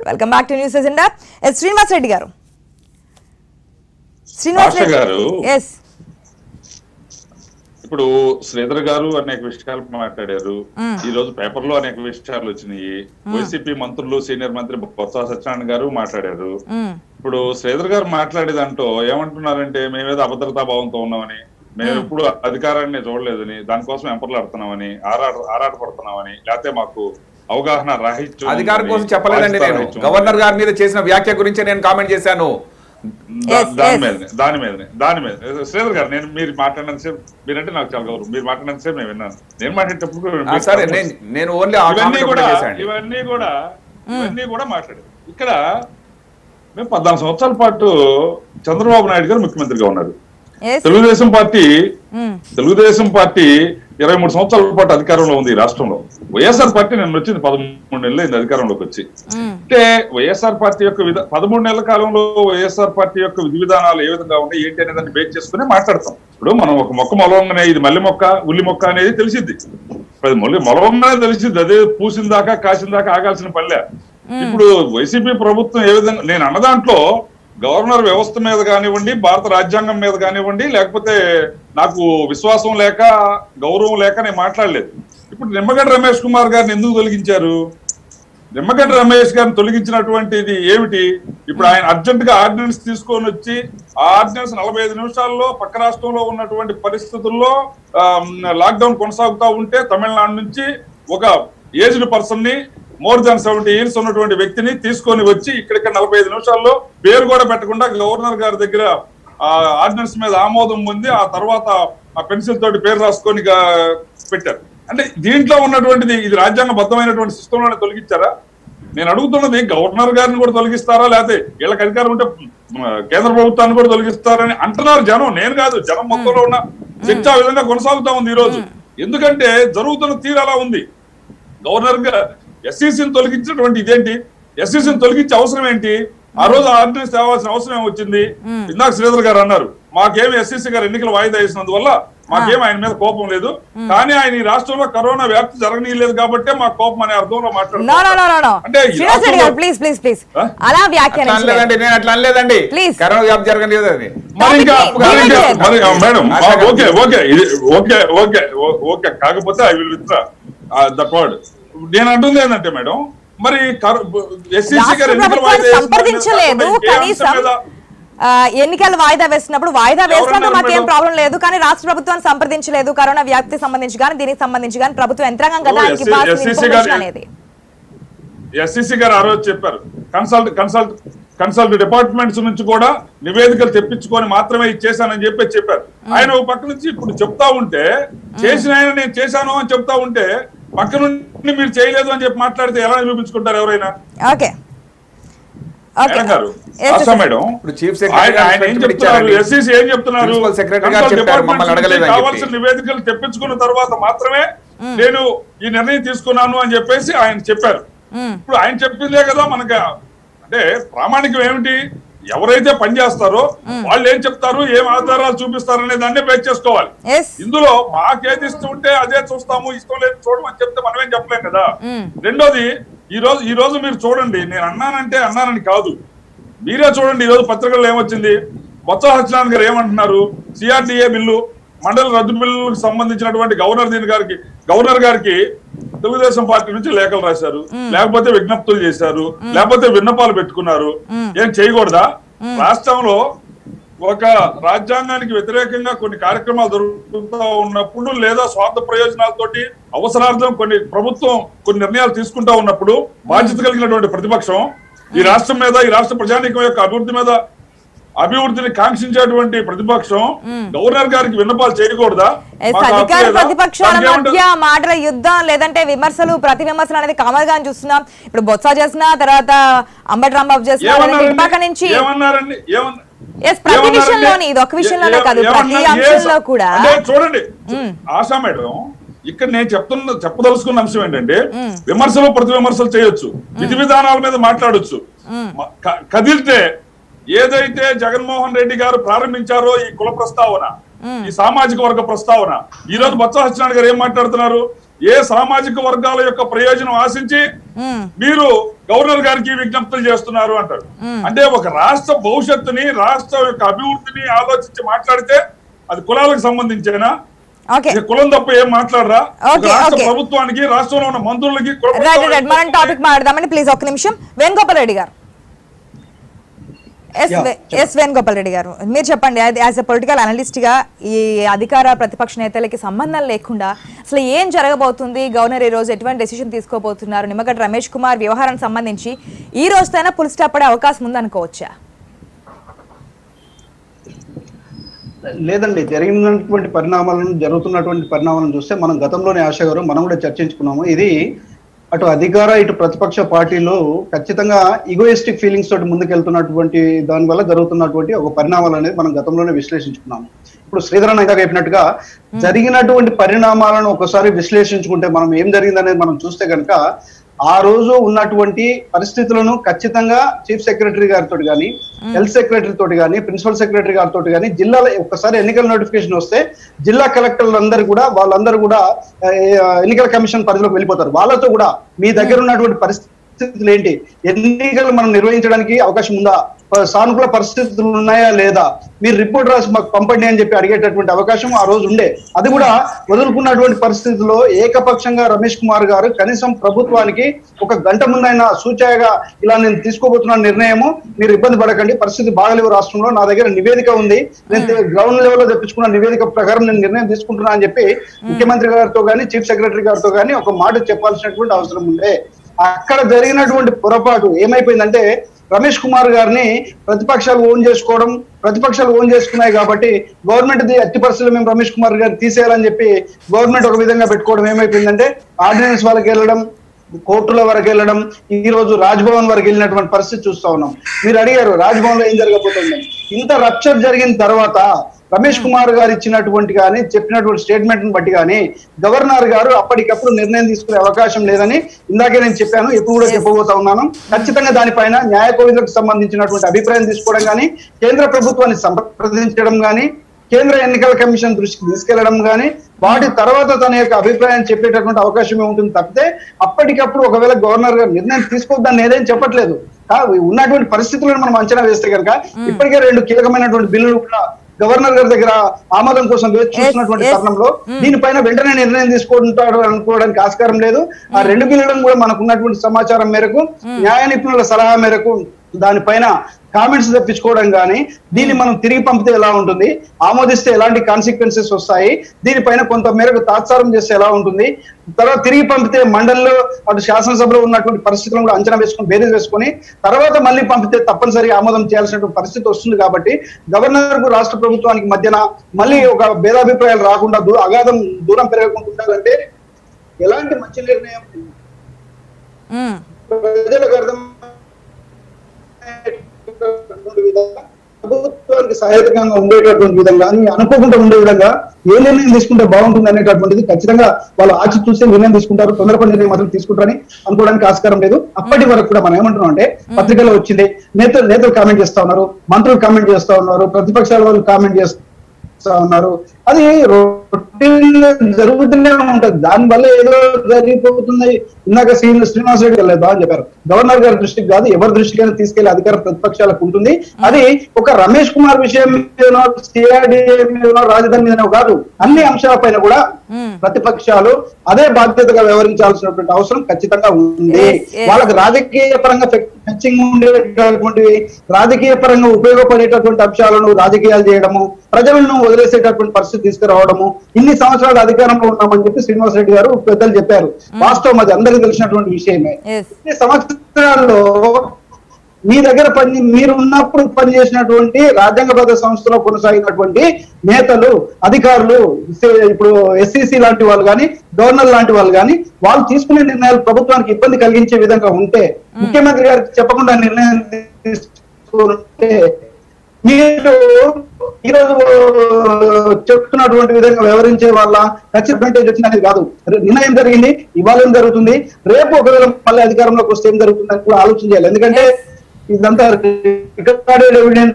Welcome back to news agenda S Srinivas Reddy garu Srinivas ఆశ గారు. Yes ఇప్పుడు శ్రీధర్ గారు అనేక విషయాలు మాట్లాడారు ఈ రోజు పేపర్ లో అనేక విషయాలు వచ్చినాయి వైసీపీ మంత్రులు సీనియర్ మంత్రి బొత్స సత్యనారాయణ గారు మాట్లాడారు ఇప్పుడు శ్రీధర్ గారు మాట్లాడేదంటూ ఏమంటున్నారంటే మేమేదో అభద్రతా భావంతో ఉన్నామని మేము ఎప్పుడు అధికారాన్ని చూడలేదని దానికోసం ఎంపర్లాడుతున్నామని ఆరాట ఆరాట పడుతున్నామని లేకపోతే మాకు అవగాహన రాహిత్యం అధికారం కోసం ఉందని, చెప్పలేదండి బాధ్యత నేను రాహిత్యం గవర్నర్ గారి మీద చేసిన వ్యాఖ్య గురించి నేను కామెంట్ చేశాను దా- Yes, దాని yes. మీదనే దాని మీదనే దాని మీద శ్రీధర్ గారు నేను మీరు మాట్లాడినంతసేపు మీరంటే నాకు చాలా గౌరవం మీరు మాట్లాడినంతసేపు నేను విన్నాను నేను మాట్లాడేటప్పుడు కూడా ఆ, మీరు సరే నేను నేను ఓన్లీ ఆ ఇవన్నీ comment కూడా ఒకటే చేశాను ఇవన్నీ కూడా ఇవన్నీ కూడా మాట్లాడారు ఇక్కడ మేము పద్నాలుగు సంవత్సరాల పాటు చంద్రబాబు నాయుడు గారు ముఖ్యమంత్రిగా ఉన్నారు yes Telugu Desam party Telugu Desam party ఇరవై మూడు సంవత్సరాల పాటు అధికారంలో ఉంది ఈ రాష్ట్రంలో వైఎస్ఆర్ పార్టీ నేను వచ్చింది పదమూడు నెలలు అయింది అధికారంలోకి వచ్చి అంటే వైఎస్ఆర్ పార్టీ యొక్క విధ పదమూడు నెలల కాలంలో వైఎస్ఆర్ పార్టీ యొక్క విధి విధానాలు ఏ విధంగా ఉన్నాయి ఏంటి అనే దాన్ని బేస్ చేసుకుని మాట్లాడతాం ఇప్పుడు మనం ఒక మొక్క మొలవంగానే ఇది మల్లి మొక్క ఉల్లి మొక్క అనేది తెలిసిద్ది ఇప్పుడు అది మొలి మొలవంగానే తెలిసిద్ది అదే పూసిన దాకా కాసిన దాకా ఆగాల్సిన పల్లె ఇప్పుడు వైసీపీ ప్రభుత్వం ఏ విధంగా నేను అన్న దాంట్లో గవర్నర్ వ్యవస్థ మీద కానివ్వండి భారత రాజ్యాంగం మీద కానివ్వండి లేకపోతే నాకు విశ్వాసం లేక గౌరవం లేక నేను మాట్లాడలేదు ఇప్పుడు నిమ్మగడ్డ రమేష్ కుమార్ గారిని ఎందుకు తొలగించారు నిమ్మగడ్డ రమేష్ గారిని తొలగించినటువంటిది ఏమిటి ఇప్పుడు ఆయన అర్జెంట్ గా ఆర్డినెన్స్ తీసుకొని వచ్చి ఆ ఆర్డినెన్స్ నలభై ఐదు నిమిషాల్లో పక్క రాష్ట్రంలో ఉన్నటువంటి పరిస్థితుల్లో లాక్డౌన్ కొనసాగుతా ఉంటే తమిళనాడు నుంచి ఒక ఏజ్డ్ పర్సన్ ని మోర్ దాన్ సెవెంటీ ఇయర్స్ ఉన్నటువంటి వ్యక్తిని తీసుకొని వచ్చి ఇక్కడిక్కడ నలభై ఐదు నిమిషాల్లో పేరు కూడా పెట్టకుండా గవర్నర్ గారి దగ్గర ఆ ఆర్డినెన్స్ మీద ఆమోదం పొంది ఆ తర్వాత ఆ పెన్సిల్ తోటి పేరు రాసుకొని గా- పెట్టారు అంటే దీంట్లో ఉన్నటువంటిది ఇది రాజ్యాంగబద్ధమైనటువంటి సిస్టమ్ లోనే తొలగించారా నేను అడుగుతున్నది గవర్నర్ గారిని కూడా తొలగిస్తారా లేకపోతే వీళ్ళకి అధికారం ఉంటే మ, కేంద్ర ప్రభుత్వాన్ని కూడా తొలగిస్తారని అంటున్నారు జనం నేను కాదు జనం మొత్తంలో ఉన్న చర్చ ఆ విధంగా కొనసాగుతా ఉంది ఈ రోజు ఎందుకంటే జరుగుతున్న తీరు అలా ఉంది గవర్నర్ గా ఎస్సీసీని తొలగించినటువంటి ఇదేంటి ఎస్సీసీని తొలగించే అవసరం ఏంటి ఆ రోజు ఆర్డినెన్స్ తేవాల్సిన అవసరం ఏమొచ్చింది ఇందాక శ్రీధర్ గారు అన్నారు మాకేమి ఎస్సీసీ గారు ఎన్నికలు వాయిదా వేసినందువల్ల మాకేం ఆయన మీద కోపం లేదు కానీ ఆయన ఈ రాష్ట్రంలో కరోనా వ్యాప్తి జరగనీయలేదు కాబట్టే మా కోపం అనే అర్థంలో నో నో మాట్లాడుతున్నారు నో నో నో అంటే ఈ శ్రీనివాస్ రెడ్డి గారు రాష్ట్రంలో- ప్లీజ్ ప్లీజ్ ప్లీజ్ ఆ? అలా అట్లా వ్యాఖ్యానించలేదు అనలేదండి నేను అట్లా అనలేదండి Please. కరోనా వ్యాప్తి జరగలేదు అది మరి ఇంకా Topic ని మరి ఇంకా- divert మరి ఆ, మేడం ఆ, ఆశా గారు. ఓకే ఓకే ఇది ఓకే ఓకే ఓ- ఓకే కాకపోతే I will withdraw that word నేను అంటుంది ఏంటంటే మేడం మరి ఎస్సీసీ రాష్ట్ర గారు ఎన్నికల ప్రభుత్వాన్ని వాయిదా వేసిన సంప్రదించలేదు దాని మీద ఏ అంశం కనీసం మీద ఆ, ఎన్నికలు వాయిదా వేసినప్పుడు వాయిదా వేసినప్పుడు ఎవరన్నారు మాకేం మేడం? ప్రాబ్లం లేదు కానీ రాష్ట్ర ప్రభుత్వాన్ని సంప్రదించలేదు కరోనా వ్యాప్తి సంబంధించి కానీ దీనికి సంబంధించి కానీ ప్రభుత్వ యంత్రాంగం కదా ఓ, ఆయనకి SC ఇవ్వాల్సిన SCC information గారు- అనేది ఎస్సీసీ గారు ఆ రోజు చెప్పారు కన్సల్ట్ కన్సల్ట్ కన్సల్ట్ డిపార్ట్మెంట్స్ నుంచి కూడా నివేదికలు తెప్పించుకొని మాత్రమే ఇచ్చేసానని చెప్పి చెప్పారు ఆయన ఒక పక్క నుంచి ఇప్పుడు చెప్తా ఉంటే చేసిన ఆయన నేను చేశాను అని చెప్తా ఉంటే పక్క నుండి మీరు చేయలేదు అని చెప్పి మాట్లాడితే ఎలా నిరూపించుకుంటారు ఎవరైనా okay okay madam garu Yes, Asha sir. Madam ఇప్పుడు చీఫ్ సెక్రటరీ ఆయన గారు ఆయన ఏం statement చెప్తున్నారు ఇచ్చారండి. ఎస్సీసీ ఏం చెప్తున్నారు ప్రిన్సిపల్ సెక్రటరీ గారు కన్సల్ట్ చెప్పారు, డిపార్ట్మెంట్స్ మమ్మల్ని నుంచి అడగలేదని కావాల్సిన చెప్పి. నివేదికలు తెప్పించుకున్న తర్వాత మాత్రమే నేను ఈ నిర్ణయం తీసుకున్నాను అని చెప్పేసి ఆయన చెప్పారు ఇప్పుడు ఆయన చెప్పిందే కదా మనకి అంటే ప్రామాణికం ఏమిటి ఎవరైతే పని చేస్తారో వాళ్ళు ఏం చెప్తారు ఏం ఆధారాలు చూపిస్తారు అనే దాన్నే బేస్ చేసుకోవాలి ఎస్ ఇందులో మాకేది ఇష్టం ఉంటే అదే చూస్తాము ఇష్టం లేదు చూడమని చెప్తే మనమేం చెప్పలేం కదా రెండోది ఈ రోజు ఈ రోజు మీరు చూడండి నేను అన్నానంటే అన్నానని కాదు మీరే చూడండి ఈ రోజు పత్రికల్లో ఏమొచ్చింది బొత్స సత్యనారాయణ గారు ఏమంటున్నారు సిఆర్డిఏ బిల్లు మండల రద్దు బిల్లుకు సంబంధించినటువంటి గవర్నర్ దీని గారికి గవర్నర్ గారికి తెలుగుదేశం పార్టీ నుంచి లేఖలు రాశారు లేకపోతే విజ్ఞప్తులు చేశారు లేకపోతే విన్నపాలు పెట్టుకున్నారు ఏం చేయకూడదా రాష్ట్రంలో ఒక రాజ్యాంగానికి వ్యతిరేకంగా కొన్ని కార్యక్రమాలు జరుగుతూ ఉన్నప్పుడు లేదా స్వార్థ ప్రయోజనాలతోటి అవసరార్థం కొన్ని ప్రభుత్వం కొన్ని నిర్ణయాలు తీసుకుంటా ఉన్నప్పుడు బాధ్యత కలిగినటువంటి ప్రతిపక్షం ఈ రాష్ట్రం మీద ఈ రాష్ట్ర ప్రజానీకం యొక్క అభివృద్ధి మీద అభివృద్ధిని కాంక్షించేటువంటి ప్రతిపక్షం గవర్నర్ గారికి విన్నపాలు చేయకూడదా ఎస్ మాకు హక్కు అధికార లేదా? ప్రతిపక్షాల దానికి ఏమంటారు? మధ్య మాటల యుద్ధం లేదంటే విమర్శలు ప్రతి విమర్శలు అనేది కామన్ గా చూస్తున్నాం ఇప్పుడు బొత్స చేసిన తర్వాత అంబటి రాంబాబు చేసిన ఏమన్నారండి? ఇటు పక్క నుంచి ఏమన్నారండి ఏమన్నా ఎస్ ప్రతి ఏమన్నారండి? విషయంలోని ఇది ఒక విషయంలోనే ఏ- కాదు ప్రతి ఏమన్నారు? ఏ అంశంలో స- కూడా అంటే చూడండి ఆశా మేడం ఇక్కడ నేను చెప్తున్న చెప్పదలుచుకున్న అంశం ఏంటంటే విమర్శలు ప్రతి విమర్శలు చేయొచ్చు విధి విధానాల మీద మాట్లాడొచ్చు మ- క- కదిలితే ఏదైతే జగన్మోహన్ రెడ్డి గారు ప్రారంభించారో ఈ కుల ప్రస్తావన ఈ సామాజిక వర్గ ప్రస్తావన ఈ రోజు బొత్స సత్యనారాయణ గారు ఏం మాట్లాడుతున్నారు ఏ సామాజిక వర్గాల యొక్క ప్రయోజనం ఆశించి మ్మ్. మీరు గవర్నర్ గారికి విజ్ఞప్తులు చేస్తున్నారు అంటారు అంటే ఒక రాష్ట్ర భవిష్యత్తుని రాష్ట్ర యొక్క అభివృద్ధిని ఆలోచించి మాట్లాడితే అది కులాలకు సంబంధించేనా ఓకే ఇక కులం తప్ప ఏం మాట్లాడరా ఒక Okay, రాష్ట్ర okay. ప్రభుత్వానికి రాష్ట్రంలో ఉన్న మంత్రులకి కుల రైట్ ప్రస్తావన రైట్ మనం టాపిక్ మాట్లాడదామండి ప్లీజ్ ఒక్క నిమిషం వేణుగోపాల్ రెడ్డి గారు ఎస్ Yeah, వే- ఎస్ వేణుగోపాల్ రెడ్డి గారు మీరు చెప్పండి యాజ్ ఎ పొలిటికల్ అనలిస్ట్ గా ఈ అధికార ప్రతిపక్ష నేతలకి సంబంధం లేకుండా అసలు ఏం జరగబోతుంది గవర్నర్ ఈ రోజు ఎటువంటి డెసిషన్ తీసుకోబోతున్నారు నిమ్మగడ్డ రమేష్ కుమార్ వ్యవహారానికి సంబంధించి ఈ రోజుతైనా పుల్ స్టాప్ పడే అవకాశం ఉందనుకోవచ్చా లేదండి జరిగినటువంటి పరిణామాలను జరుగుతున్నటువంటి పరిణామాలను చూస్తే మనం గతంలోనే ఆశ గారు మనం కూడా చర్చించుకున్నాము ఇది అటు అధికార ఇటు ప్రతిపక్ష పార్టీలు ఖచ్చితంగా ఈగోయిస్టిక్ ఫీలింగ్స్ తోటి ముందుకెళ్తున్నటువంటి దాని వల్ల జరుగుతున్నటువంటి ఒక పరిణామాలు అనేది మనం గతంలోనే విశ్లేషించుకున్నాము ఇప్పుడు శ్రీధరన్ ఇంకా చెప్పినట్టుగా జరిగినటువంటి పరిణామాలను ఒకసారి విశ్లేషించుకుంటే మనం ఏం జరిగిందనేది మనం చూస్తే కనుక ఆ రోజు ఉన్నటువంటి పరిస్థితులను ఖచ్చితంగా చీఫ్ సెక్రటరీ గారితో కానీ హెల్త్ సెక్రటరీ తోటి కానీ ప్రిన్సిపల్ సెక్రటరీ గారితో కానీ జిల్లాలో ఒక్కసారి ఎన్నికల నోటిఫికేషన్ వస్తే జిల్లా కలెక్టర్లు అందరూ కూడా వాళ్ళందరూ కూడా ఆ, ఎన్నికల కమిషన్ పరిధిలోకి వెళ్ళిపోతారు వాళ్ళతో కూడా మీ దగ్గర ఉన్నటువంటి పరిస్థితులు ఏంటి ఎన్నికలు మనం నిర్వహించడానికి అవకాశం ఉందా ప- సానుకూల పరిస్థితులు ఉన్నాయా లేదా మీరు రిపోర్ట్ రాసి మాకు పంపండి అని చెప్పి అడిగేటటువంటి అవకాశం ఆ రోజు ఉండే అది కూడా వదులుకున్నటువంటి పరిస్థితుల్లో ఏకపక్షంగా రమేష్ కుమార్ గారు కనీసం ప్రభుత్వానికి ఒక గంట ముందైనా సూచాయగా ఇలా నేను తీసుకోబోతున్న నిర్ణయము మీరు ఇబ్బంది పడకండి పరిస్థితి బాగలేవు రాష్ట్రంలో నా దగ్గర నివేదిక ఉంది నేను గ్రౌండ్ లెవెల్ లో తెప్పించుకున్న నివేదిక ప్రకారం నేను నిర్ణయం తీసుకుంటున్నా అని చెప్పి ముఖ్యమంత్రి గారితో గానీ చీఫ్ సెక్రటరీ గారితో గానీ ఒక మాట చెప్పాల్సినటువంటి అవసరం ఉండే అక్కడ జరిగినటువంటి పొరపాటు ఏమైపోయిందంటే రమేష్ కుమార్ గారిని ప్రతిపక్షాలు ఓన్ చేసుకోవడం ప్రతిపక్షాలు ఓన్ చేసుకున్నాయి కాబట్టి గవర్నమెంట్ ది ఎట్టి పరిస్థితుల్లో మేము రమేష్ కుమార్ గారిని తీసేయాలని చెప్పి గవర్నమెంట్ ఒక విధంగా పెట్టుకోవడం ఏమైపోయిందంటే ఆర్డినెన్స్ వాళ్ళకి వెళ్ళడం కోర్టుల వరకు వెళ్ళడం ఈ రోజు రాజ్భవన్ వరకు వెళ్ళినటువంటి పరిస్థితి చూస్తా ఉన్నాం మీరు అడిగారు రాజ్భవన్ లో ఏం జరగబోతుంది ఇంత రప్చర్ జరిగిన తర్వాత రమేష్ కుమార్ గారు ఇచ్చినటువంటి కానీ చెప్పినటువంటి స్టేట్మెంట్ బట్టి కానీ గవర్నర్ గారు అప్పటికప్పుడు నిర్ణయం తీసుకునే అవకాశం లేదని ఇందాకే నేను చెప్పాను ఇప్పుడు కూడా చెప్పబోతా ఉన్నాను ఖచ్చితంగా దానిపైన న్యాయ కోవిధులకు సంబంధించినటువంటి అభిప్రాయం తీసుకోవడం కానీ కేంద్ర ప్రభుత్వాన్ని సంప్రదించడం కానీ కేంద్ర ఎన్నికల కమిషన్ దృష్టికి తీసుకెళ్లడం కానీ వాటి తర్వాత తన యొక్క అభిప్రాయం చెప్పేటటువంటి అవకాశం ఉంటుంది తప్పితే అప్పటికప్పుడు ఒకవేళ గవర్నర్ గారు నిర్ణయం తీసుకోవద్దని నేనేం చెప్పట్లేదు కా- ఉన్నటువంటి పరిస్థితులను మనం అంచనా వేస్తే కనుక ఇప్పటికే రెండు కీలకమైనటువంటి బిల్లులు కూడా గవర్నర్ గారి దగ్గర ఆమోదం కోసం వేచి చూస్తున్నటువంటి yes. తరుణంలో దీనిపైన వెంటనే నిర్ణయం తీసుకుంటాడు అనుకోవడానికి ఆస్కారం లేదు ఆ రెండు బిల్లులను కూడా మనకు ఉన్నటువంటి సమాచారం మేరకు న్యాయ నిపుణుల సలహా మేరకు దానిపైన కామెంట్స్ తెప్పించుకోవడం కానీ దీన్ని మనం తిరిగి పంపితే ఎలా ఉంటుంది ఆమోదిస్తే ఎలాంటి కాన్సిక్వెన్సెస్ వస్తాయి దీనిపైన కొంత మేరకు తాత్సారం చేస్తే ఎలా ఉంటుంది తర్వాత తిరిగి పంపితే మండలిలో అటు శాసనసభలో ఉన్నటువంటి పరిస్థితులను కూడా అంచనా వేసుకొని బేరీజ్ వేసుకొని తర్వాత మళ్ళీ పంపితే తప్పనిసరిగా ఆమోదం చేయాల్సినటువంటి పరిస్థితి వస్తుంది కాబట్టి గవర్నర్ కు రాష్ట్ర ప్రభుత్వానికి మధ్యన మళ్ళీ ఒక భేదాభిప్రాయాలు రాకుండా దూ అగాధం దూరం పెరగకుండా ఉండాలంటే ఎలాంటి మంచి నిర్ణయం మ్మ్. ప్రజలకు అర్థం విధంగా ప్రభుత్వానికి సహాయకంగా ఉండేటటువంటి విధంగా అని అనుకోకుండా ఉండే విధంగా ఏ నిర్ణయం తీసుకుంటే బాగుంటుంది అనేటటువంటిది ఖచ్చితంగా వాళ్ళు ఆచి చూస్తే నిర్ణయం తీసుకుంటారు తొందరపడి నిర్ణయం మాత్రం తీసుకుంటారని అనుకోవడానికి ఆస్కారం లేదు అప్పటి వరకు కూడా మనం ఏమంటున్నాం అంటే పత్రికలో వచ్చింది నేతలు నేతలు కామెంట్ చేస్తా ఉన్నారు మంత్రులు కామెంట్ చేస్తా ఉన్నారు ప్రతిపక్షాల వాళ్ళు కామెంట్ చేస్తా ఉన్నారు అది రొటీన్ జరుగుతూనే ఉంటది దాని వల్ల ఏదో జరిగిపోతుంది ఇందాక శ్రీనివాస్ శ్రీనివాస్ రెడ్డి వెళ్ళలేదు అని చెప్పారు గవర్నర్ గారి దృష్టికి కాదు ఎవరి దృష్టికైనా తీసుకెళ్లి అధికార ప్రతిపక్షాలకు ఉంటుంది అది ఒక రమేష్ కుమార్ విషయం మీదనో సిఆర్డి మీదనో రాజధాని మీదనో కాదు అన్ని అంశాలపైన కూడా మ్మ్. ప్రతిపక్షాలు అదే బాధ్యతగా వ్యవహరించాల్సినటువంటి అవసరం ఖచ్చితంగా ఉంది Yes, yes. వాళ్ళకి రాజకీయ పరంగా ఫెచ్చింగ్ ఉండేటటువంటి రాజకీయ పరంగా ఉపయోగపడేటటువంటి అంశాలను రాజకీయాలు చేయడము ప్రజలను వదిలేసేటటువంటి పరిస్థితి తీసుకురావడము ఇన్ని సంవత్సరాలు అధికారంలో ఉన్నామని చెప్పి శ్రీనివాస్ రెడ్డి గారు పెద్దలు చెప్పారు వాస్తవం అది అందరికీ తెలిసినటువంటి విషయమే Yes. ఇన్ని సంవత్సరాల్లో మీ దగ్గర పని మీరు ఉన్నప్పుడు పనిచేసినటువంటి రాజ్యాంగబద్ధ సంస్థలో కొనసాగినటువంటి నేతలు అధికారులు సే- ఇప్పుడు ఎస్సీసీ లాంటి వాళ్ళు కానీ గవర్నర్ లాంటి వాళ్ళు కానీ వాళ్ళు తీసుకునే నిర్ణయాలు ప్రభుత్వానికి ఇబ్బంది కలిగించే విధంగా ఉంటే ముఖ్యమంత్రి గారికి చెప్పకుండా నిర్ణయం తీసుకుంటే మీరు ఈరోజు చెప్తున్నటువంటి విధంగా వ్యవహరించే వాళ్ళ అడ్వాంటేజ్ వచ్చినది కాదు రే- నిన్న ఏం జరిగింది ఇవాళ ఏం జరుగుతుంది రేపు ఒకవేళ మళ్ళీ అధికారంలోకి వస్తే ఏం జరుగుతుంది అని కూడా ఆలోచన చేయాలి ఎందుకంటే ఇదంతా రికార్డెడ్ ఎవిడెన్స్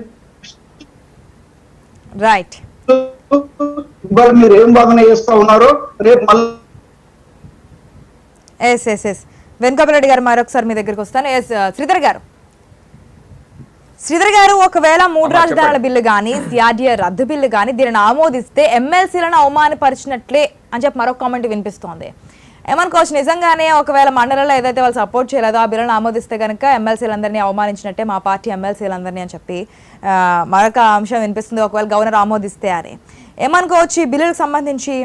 రైట్ ఇవాళ మీరు ఏం భావన చేస్తా ఉన్నారో రేపు మళ్ళీ ఎస్ ఎస్ ఎస్ వెంకటరెడ్డి గారు మరొకసారి మీ దగ్గరికి వస్తాను ఎస్ శ్రీధర్ గారు శ్రీధర్ గారు ఒకవేళ మూడు అమ్మా, రాజధానుల చెప్పండి. బిల్లు కానీ సిఆర్డీఏ రద్దు బిల్లు కానీ దీనిని ఆమోదిస్తే ఎమ్మెల్సీలను అవమానపరిచినట్లే అని చెప్పి మరొక కామెంట్ వినిపిస్తోంది ఏమనుకోవచ్చు నిజంగానే ఒకవేళ మండలంలో ఏదైతే వాళ్ళు సపోర్ట్ చేయలేదో ఆ బిల్లును ఆమోదిస్తే కనుక ఎమ్మెల్సీలందరినీ అవమానించినట్టే మా పార్టీ ఎమ్మెల్సీలందరినీ అని చెప్పి ఆ, మరొక అంశం వినిపిస్తుంది ఒకవేళ గవర్నర్ ఆమోదిస్తే అని ఏమనుకోవచ్చు ఈ బిల్లులకు సంబంధించి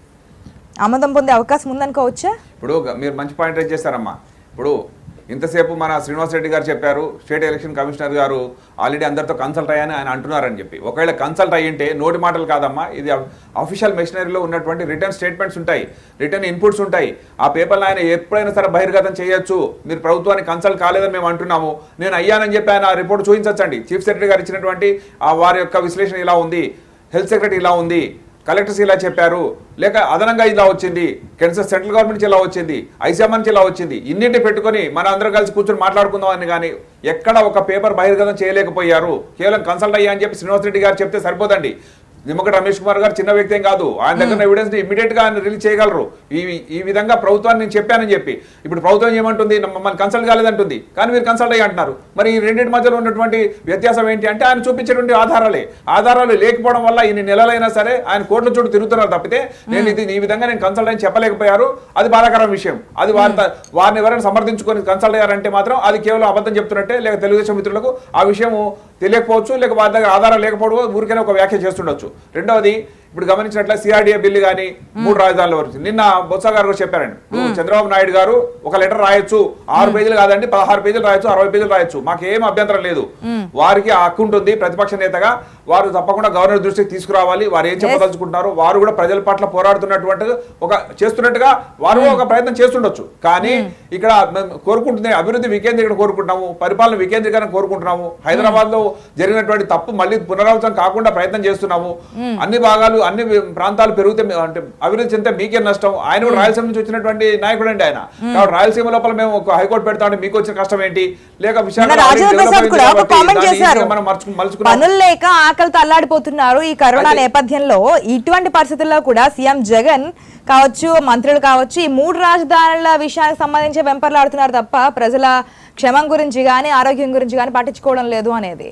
ఆమోదం పొందే అవకాశం ఉందనుకోవచ్చా ఇప్పుడు గ- మీరు మంచి పాయింట్ రేజ్ చేశారమ్మా ఇప్పుడు ఇంతసేపు మన శ్రీనివాస్ రెడ్డి గారు చెప్పారు state election commissioner garu already అందరితో కన్సల్ట్ అయ్యాని ఆయన అంటున్నారని చెప్పి ఒకవేళ కన్సల్ట్ అయ్యింటే నోటి మాటలు కాదమ్మా ఇది అఫీషియల్ మెషినరీలో ఉన్నటువంటి రిటర్న్ స్టేట్మెంట్స్ ఉంటాయి రిటర్న్ ఇన్పుట్స్ ఉంటాయి ఆ పేపర్లో ఆయన ఎప్పుడైనా సరే బహిర్గతం చేయొచ్చు మీరు ప్రభుత్వానికి కన్సల్ట్ కాలేదని మేము అంటున్నాము నేను అయ్యానని చెప్పి ఆయన రిపోర్ట్ చూపించండి చీఫ్ సెక్రటరీ గారు ఇచ్చినటువంటి ఆ వారి యొక్క విశ్లేషణ ఇలా ఉంది హెల్త్ సెక్రటరీ ఇలా ఉంది కలెక్టర్స్ ఇలా చెప్పారు లేక అదనంగా ఇలా వచ్చింది కెన్సర్ సెంట్రల్ గవర్నమెంట్ నుంచి ఇలా వచ్చింది ఐసీఎం నుంచి ఇలా వచ్చింది ఇన్నింటి పెట్టుకొని మన అందరం కలిసి కూర్చొని మాట్లాడుకుందాం అని కానీ ఎక్కడ ఒక పేపర్ బహిర్గతం చేయలేకపోయారు కేవలం కన్సల్ట్ అయ్యా అని చెప్పి శ్రీనివాస్ రెడ్డి గారు చెప్తే సరిపోదండి నిమ్మగడ్డ రమేష్ కుమార్ గారు చిన్న వ్యక్తి ఏం కాదు ఆయన దగ్గర ఎవిడెన్స్ ఇమీడియట్ గా ఆయన రిలీజ్ చేయగలరు ఈ ఈ విధంగా ప్రభుత్వాన్ని నేను చెప్పానని చెప్పి ఇప్పుడు ప్రభుత్వం ఏమంటుంది మమ్మల్ని కన్సల్ట్ కాలేదంటుంది కానీ మీరు కన్సల్ట్ అయ్యి అంటున్నారు మరి ఈ రెండింటి మధ్యలో ఉన్నటువంటి వ్యత్యాసం ఏంటి అంటే ఆయన చూపించేటువంటి ఆధారాలే ఆధారాలు లేకపోవడం వల్ల ఇన్ని నెలలైనా సరే ఆయన కోర్టుల చుట్టూ తిరుగుతున్నారు తప్పితే నేను ఇది ఈ విధంగా నేను కన్సల్ట్ అని చెప్పలేకపోయారు అది బాధాకరం విషయం అది వారి త- వారిని ఎవరైనా సమర్థించుకొని కన్సల్ట్ అయ్యారంటే మాత్రం అది కేవలం అబద్ధం చెప్తున్నట్టే లేక తెలుగుదేశం మిత్రులకు ఆ విషయం తెలియకపోవచ్చు లేక వారి దగ్గర ఆధారం లేకపోవడం ఊరికైనా ఒక వ్యాఖ్య చేస్తుండొచ్చు రెండవది ఇప్పుడు గమనించినట్లే సిఆర్డీఏ బిల్లు కానీ మూడు రాజధానుల వరకు నిన్న బొత్స గారు కూడా చెప్పారండి ఇప్పుడు చంద్రబాబు నాయుడు గారు ఒక లెటర్ రాయొచ్చు ఆరు పేజీలు కాదండి పదహారు పేజీలు రాయొచ్చు అరవై పేజీలు రాయొచ్చు మాకేం అభ్యంతరం లేదు వారికి ఆ హక్కు ఉంటుంది ప్రతిపక్ష నేతగా వారు తప్పకుండా గవర్నర్ దృష్టికి తీసుకురావాలి వారు ఏం చెప్పదలుచుకుంటున్నారు వారు కూడా ప్రజల పట్ల పోరాడుతున్నటువంటి ఒక చేస్తున్నట్టుగా వారు ఒక ప్రయత్నం చేస్తుండొచ్చు కానీ ఇక్కడ మేము కోరుకుంటుంది అభివృద్ధి వికేంద్రీకరణ కోరుకుంటున్నాము పరిపాలన వికేంద్రీకరణ కోరుకుంటున్నాము హైదరాబాద్ లో జరిగినటువంటి తప్పు మళ్ళీ పునరావృతం కాకుండా ప్రయత్నం చేస్తున్నాము అన్ని భాగాలు అన్ని ప్రాంతాలు పెరిగితే మీ- అంటే అభివృద్ధి చెందితే మీకే నష్టం ఆయన కూడా రాయలసీమ నుంచి వచ్చినటువంటి నాయకుడు అండి ఆయన కాబట్టి రాయలసీమ లోపల మేము ఒక హైకోర్టు పెడతా ఉంటే మీకు వచ్చిన కష్టం ఏంటి లేక నిన్న విశాఖలో రాజేంద్ర already ప్రసాద్ develop కూడా అయింది ఒక కామెంట్ కాబట్టి దాన్ని చేశారు easy గా మనం మర్చు- మలుచుకున్నాం పనులు లేక ఆకలితో అల్లాడిపోతున్నారు ఈ కరోనా అయితే- నేపథ్యంలో ఇటువంటి పరిస్థితుల్లో కూడా సీఎం జగన్ కావచ్చు మంత్రులు కావచ్చు ఈ మూడు రాజధానుల విషయానికి సంబంధించి వెంపర్లాడుతున్నారు తప్ప ప్రజల క్షేమం గురించి కానీ ఆరోగ్యం గురించి కానీ పట్టించుకోవడం లేదు అనేది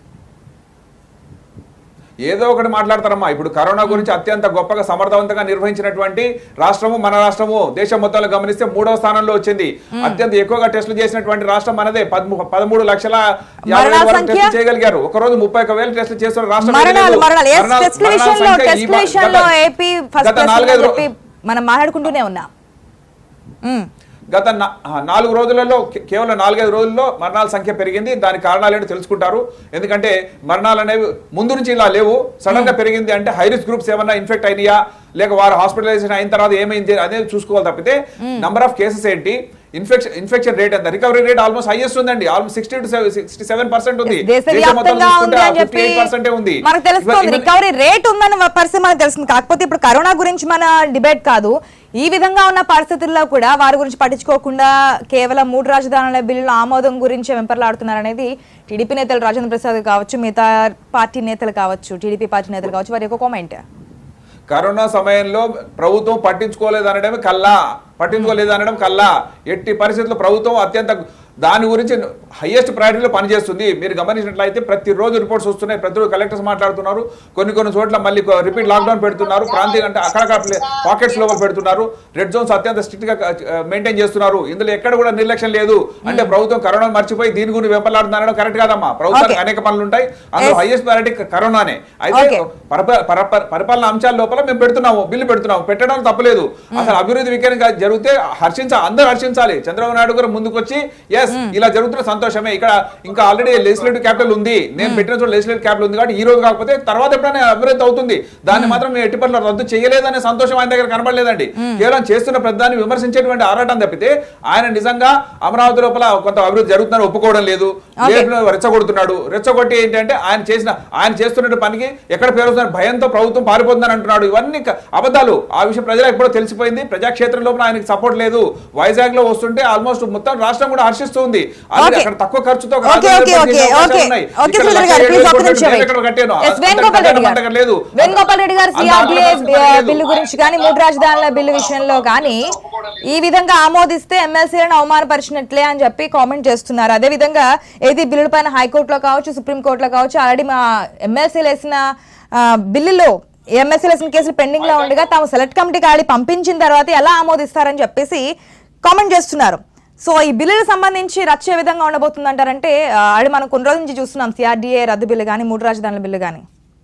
ఏదో ఒకటి మాట్లాడతారమ్మా ఇప్పుడు కరోనా గురించి అత్యంత గొప్పగా సమర్థవంతంగా నిర్వహించినటువంటి రాష్ట్రము మన రాష్ట్రము దేశం మొత్తంలో గమనిస్తే మూడవ స్థానంలో వచ్చింది అత్యంత ఎక్కువగా టెస్టులు చేసినటువంటి రాష్ట్రం మనదే పదమూ- పదమూడు లక్షల యాభై మరణాల వేల వరకు సంఖ్య? టెస్టులు చేయగలిగారు ఒక రోజు ముప్పై ఒక వేల టెస్టులు చేస్తున్న రాష్ట్రం ఏదీ మరణాలు లేదు. మరణాలు Yes, మరణాల- టెస్ట్ల మరణాల విషయంలో సంఖ్య ఈ టెస్ట్ల బా- విషయంలో గత- ఏపీ ఫస్ట్ గత ప్లేస్ నాలుగైదు అని చెప్పి మనం మాట్లాడుకుంటూనే ఉన్నాం ఉమ్. గత నా- ఆ, నాలుగు రోజులలో కే- కేవలం నాలుగైదు రోజుల్లో మరణాల సంఖ్య పెరిగింది దానికి కారణాలు ఏంటో తెలుసుకుంటారు ఎందుకంటే మరణాలు అనేవి ముందు నుంచి ఇలా లేవు సడన్ గా పెరిగింది అంటే హై రిస్క్ గ్రూప్స్ ఏమన్నా ఇన్ఫెక్ట్ అయినాయా లేక వారు హాస్పిటలైజేషన్ అయిన తర్వాత ఏమైంది అనేది చూసుకోవాలి తప్పితే నంబర్ ఆఫ్ కేసెస్ ఏంటి ఇన్ఫెక్షన్ ఇన్ఫెక్షన్ రేట్ ఎంత రికవరీ రేట్ ఆల్మోస్ట్ హైయెస్ట్ ఉందండి almost sixty two sixty seven percent ఉంది దేశవ్యాప్తంగా ఉంది అని చెప్పి పర్సెంటే ఉంది మనకు తెలుస్తుంది ఇవన్నీ- రికవరీ రేట్ ఉందని పరిస్థితి మనకు తెలుస్తుంది కాకపోతే ఇప్పుడు కరోనా గురించి మన డిబేట్ కాదు ఈ విధంగా ఉన్న పరిస్థితుల్లో కూడా వారి గురించి పట్టించుకోకుండా కేవలం మూడు రాజధానుల బిల్లుల ఆమోదం గురించి వెంపర్లాడుతున్నారు అనేది టీడీపీ నేతలు రాజేంద్ర ప్రసాద్ కావచ్చు మిగతా పార్టీ నేతలు కావచ్చు టీడీపీ పార్టీ నేతలు కావచ్చు వారి యొక్క కామెంట్ కరోనా సమయంలో ప్రభుత్వం పట్టించుకోలేదు అనడం కల్లా పట్టించుకోలేదు అనడం కల్లా ఎట్టి పరిస్థితుల్లో ప్రభుత్వం అత్యంత దాని గురించి హైయెస్ట్ ప్రయారిటీలో పనిచేస్తుంది మీరు గమనించినట్లయితే ప్రతిరోజు రిపోర్ట్స్ వస్తున్నాయి ప్రతిరోజు కలెక్టర్స్ మాట్లాడుతున్నారు కొన్ని కొన్ని చోట్ల మళ్ళీ రిపీట్ లాక్డౌన్ పెడుతున్నారు ప్రాంతీయ అంటే అక్కడక్కడ పాకెట్స్ లోపల పెడుతున్నారు రెడ్ జోన్స్ అత్యంత స్ట్రిక్ట్ గా మెయింటైన్ చేస్తున్నారు ఇందులో ఎక్కడ కూడా నిర్లక్ష్యం లేదు అంటే ప్రభుత్వం కరోనా మర్చిపోయి దీని గురించి వెంపలాడుతున్నారడం కరెక్ట్ కాదమ్మా ప్రభుత్వానికి Okay. అనేక పనులు ఉంటాయి అందులో Yes. హైయెస్ట్ ప్రయారిటీ కరోనానే అయితే Okay. పరప- పరప- పరిపాలన అంశాల లోపల మేము పెడుతున్నాము బిల్లు పెడుతున్నాము పెట్టడం తప్పలేదు అసలు అభివృద్ధి వికేంద్రంగా జరిగితే హర్షించ అందరూ హర్షించాలి చంద్రబాబు నాయుడు గారు ముందుకు వచ్చి ఎస్ ఇలా జరుగుతున్న సంతోషమే ఇక్కడ ఇంకా ఆల్రెడీ లెజిస్లేటివ్ క్యాపిటల్ ఉంది నేను పెట్టిన చోట లెజిస్లేటివ్ క్యాపిటల్ ఉంది కాబట్టి ఈ రోజు కాకపోతే తర్వాత ఎప్పుడైనా అభివృద్ధి అవుతుంది దాన్ని మాత్రం మేము ఎట్టి పనులు రద్దు చేయలేదనే సంతోషం ఆయన దగ్గర కనబడలేదండి కేవలం చేస్తున్న ప్రధాన్ని విమర్శించేటువంటి ఆరాటం తప్పితే ఆయన నిజంగా అమరావతి లోపల కొంత అభివృద్ధి జరుగుతుందని ఒప్పుకోవడం లేదు లేదంటే రెచ్చగొడుతున్నాడు రెచ్చగొట్టి ఏంటంటే ఆయన చేసిన ఆయన చేస్తున్న పనికి ఎక్కడ పేరుస్తున్న భయంతో ప్రభుత్వం పారిపోతుందని అంటున్నాడు ఇవన్నీ క- అబద్ధాలు ఆ విషయం ప్రజలకు ఎప్పుడో తెలిసిపోయింది ప్రజాక్షేత్రం లోపల ఆయనకి సపోర్ట్ లేదు వైజాగ్ లో వస్తుంటే ఆల్మోస్ట్ మొత్తం రాష్ట్రం కూడా హర్షిస్తుంది నడుస్తుంది ఆల్రెడీ Okay. అక్కడ తక్కువ ఖర్చుతో okay, okay, okay, okay. Okay, Sridhar garu, please ఒక్క నిమిషం wait. Yes, వేణుగోపాల్ రెడ్డి గారు. లేదు వేణుగోపాల్ రెడ్డి గారు సిఆర్డీఏ బిల్లు గురించి కానీ మూడు రాజధానుల బిల్లు విషయంలో కానీ ఈ విధంగా ఆమోదిస్తే ఎమ్మెల్సీలను అవమానపరిచినట్లే అని చెప్పి కామెంట్ చేస్తున్నారు అదే విధంగా ఏది బిల్లుల పైన హైకోర్టులో కావచ్చు సుప్రీం కోర్టులో కావచ్చు ఆల్రెడీ మా ఎమ్మెల్సీలు వేసిన ఆ, బిల్లులో ఎమ్మెల్సీలు వేసిన కేసులు పెండింగ్ లో ఉండగా తాము సెలెక్ట్ కమిటీకి ఆడి పంపించిన తర్వాత ఎలా ఆమోదిస్తారని చెప్పేసి కామెంట్ చేస్తున్నారు సో ఈ బిల్లులకు సంబంధించి రచ్చే విధంగా ఉండబోతుంది అంటారంటే ఆడి మనం కొన్ని రోజుల నుంచి చూస్తున్నాం సిఆర్డీఏ రద్దు బిల్లు కానీ మూడు రాజధానుల బిల్లు కానీ